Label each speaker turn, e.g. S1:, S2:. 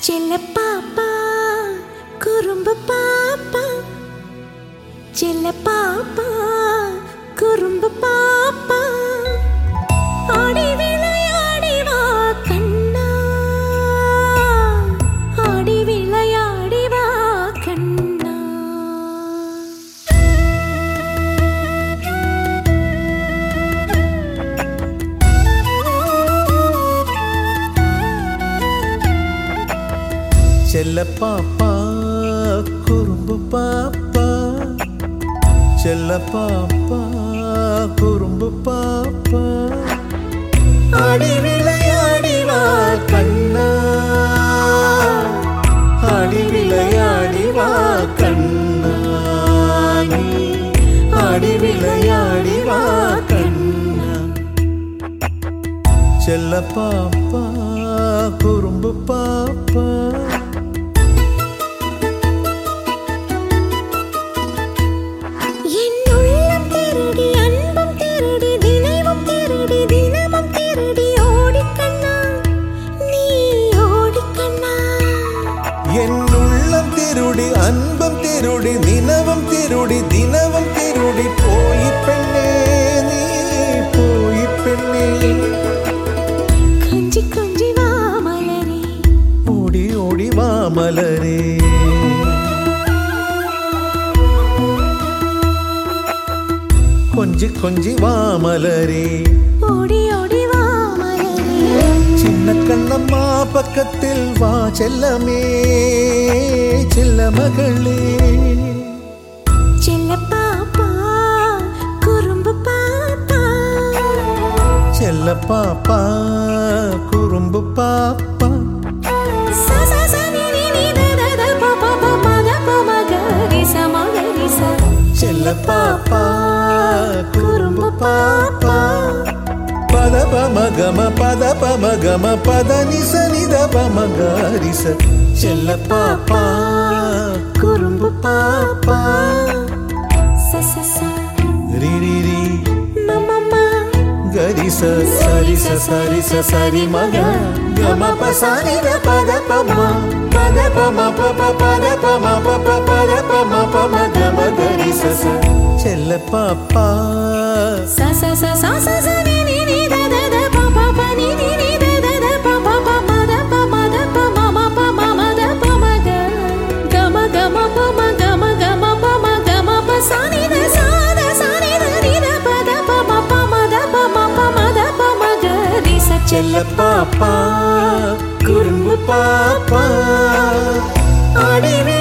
S1: செல்ல பாப்பா குறும்பு பாப்பா செல்ல பாப்பா குறும்பு பாப்பா ஆடி விளையாடி வா கண்ணா ஆடி விளையாடி வா கண்ணா
S2: செல்ல பாப்பா குறும்பு பாப்பா செல்ல பாப்பா குறும்பு பாப்பா ஆடி விளையாடி வா கண்ணா ஆடி விளையாடி வா கண்ணா நீ ஆடி விளையாடி வா கண்ணா செல்ல பாப்பா குறும்பு பாப்பா
S1: என் உள்ளம் திருடி அன்பம் திருடி தினமும் திருடி தினமும் திருடி ஓடிக்கண்ணா நீ ஓடிக்கண்ணா
S2: என் உள்ளம் திருடி அன்பம் திருடி தினமும் திருடி தினமும் திருடி போய் பெண்ணே நீ போய் பெண்ணே
S1: கொஞ்சி கொஞ்சி வா மலரே
S2: ஓடி ஓடி வா மலரே கொஞ்சி கொஞ்சி வா மலரே
S1: ஓடி ஓடி வா மலரே
S2: சின்ன கண்ணம்மா பக்கத்தில் வா செல்லமே செல்ல மகளே
S1: செல்ல பாப்பா குறும்பு பாப்பா
S2: செல்ல பாப்பா குறும்பு பாப்பா
S1: சா சா சா நீ நீ நீ த த த ப ப ப ம த ப ம க ரி ச ம க ரி ச
S2: செல்ல பாப்பா குறும்பு பாப்பா பத பமகம பத பமகம பத நிச நித பமகாரிச செல்ல பாப்பா குறும்பு பாப்பா
S1: ச ச ச
S2: ரி ரி ரி
S1: ம ம ம
S2: கரிச சரிச சரிச சரி மக கம பசாரி த பத பம பத பம பப பத பம பப பத பம பம கம கரிச ச செல்ல பாப்பா
S1: ச ச ச ச ச ச நீ நீ நீ த த த ப ப ப நீ நீ நீ த த த ப ப ப ம த ப ம த ப ம ம ப ம ம த ப ம க க ம க ம ப ம க ம க ம ப ம க ம ப ச நீ த ச த ச நீ த நீ த ப த ப ம ப ம த ப ம ப ம த ப ம க ரி ச
S2: செல்ல பாப்பா குறும்பு பாப்பா ஆடி